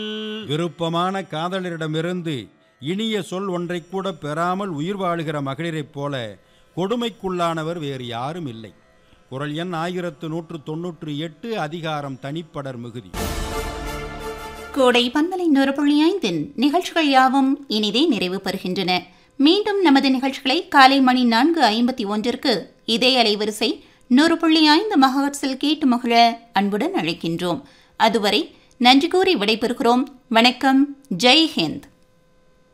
விருப்பமான காதலரிடமிருந்து இனிய சொல் ஒன்றைக் கூட பெறாமல் உயிர் வாழுகிற மகளிரைப் போல கொடுமைக்குள்ளானவர் வேறு யாரும் இல்லை குரல் எண் ஆயிரத்து நூற்று தொன்னூற்று எட்டு அதிகாரம் தனிப்படர் மிகுதி கோடை பண்பலை நூறு புள்ளி ஐந்தின் நிகழ்ச்சிகள் யாவும் இனிதே நிறைவு பெறுகின்றன மீண்டும் நமது நிகழ்ச்சிகளை காலை மணி நான்கு ஐம்பத்தி ஒன்றிற்கு இதே அலைவரிசை நூறு புள்ளி ஐந்து மகவட்ஸில் கேட்டு மகிழ அன்புடன் அழைக்கின்றோம் அதுவரை நன்றி கூறி விடைபெறுகிறோம் வணக்கம் ஜெய் ஹிந்த்